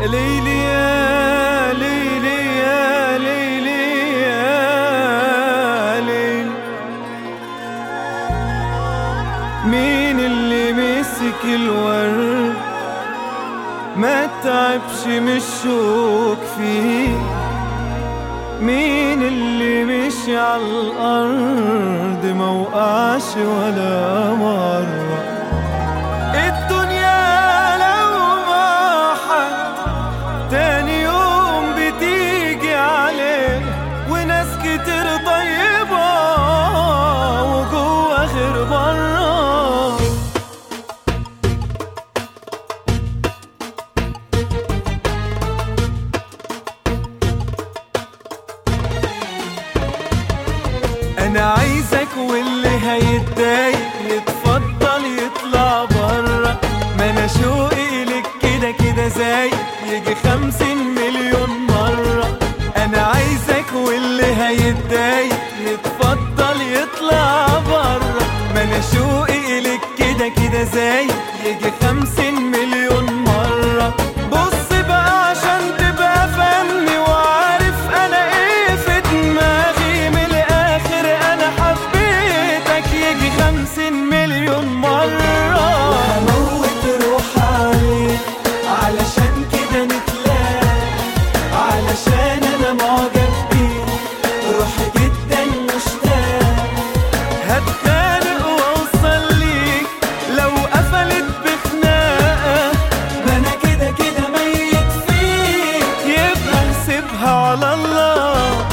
ليلي يا ليلي يا ليلي يا ليل مين اللي مسك الورد ما تعبش من الشوك فيه مين اللي مشي على الأرض ما وقعش ولا مرة الدنيا لو ما حد تاني يوم بتيجي عليه وناس كتير طيبة وجوه غير بره انا عايزك واللي هيتضايق يتفضل يطلع بره ما انا شوقي لك كده كده زي يجي خمسين مليون مرة انا عايزك واللي هيتضايق يتفضل يطلع بره ما انا شوقي لك كده كده زي يجي خمسين مليون مرة بص بقى عشان تبقى فني وعارف انا ايه في دماغي من الاخر انا حبيتك يجي خمسين مليون مرة هموت روح عليك علشان كده نتلاقى علشان انا معجب بيك روحي جدا مشتاق هتخانق واوصل ليك لو قفلت بخناقة ما انا كده كده ميت فيك يبقى نسيبها على الله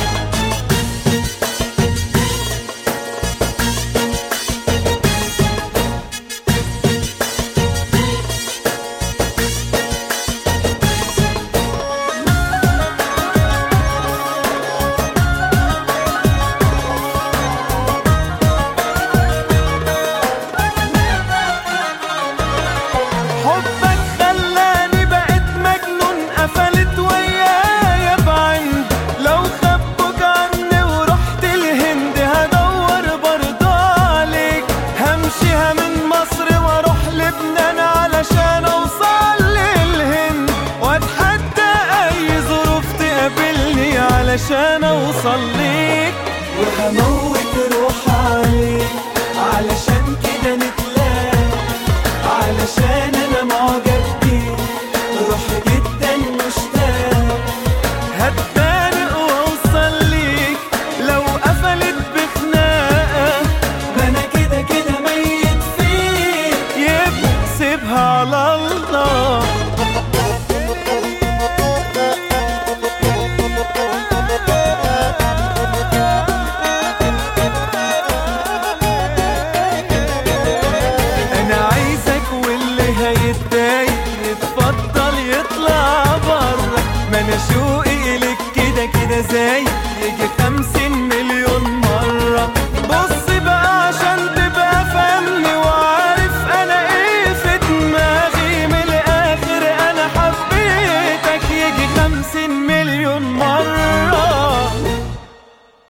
حبك خلاني بقيت مجنون قفلت ويايا بعند لو خبوك عني ورحت الهند هدور برضه عليك همشيها من مصر واروح لبنان علشان اوصل للهند واتحدى اي ظروف تقابلني علشان اوصل ليك وهموت روح عليك علشان كده نتلاقى علشان انا معجب بيك روحي جدا مشتاق هتخانق واوصل ليك لو قفلت بخناقه ما انا كده كده ميت فيك يبقى سيبها على الله انا عايزك واللي هيتضايق يتفضل يطلع بره ما انا شوقي لك كده كده زي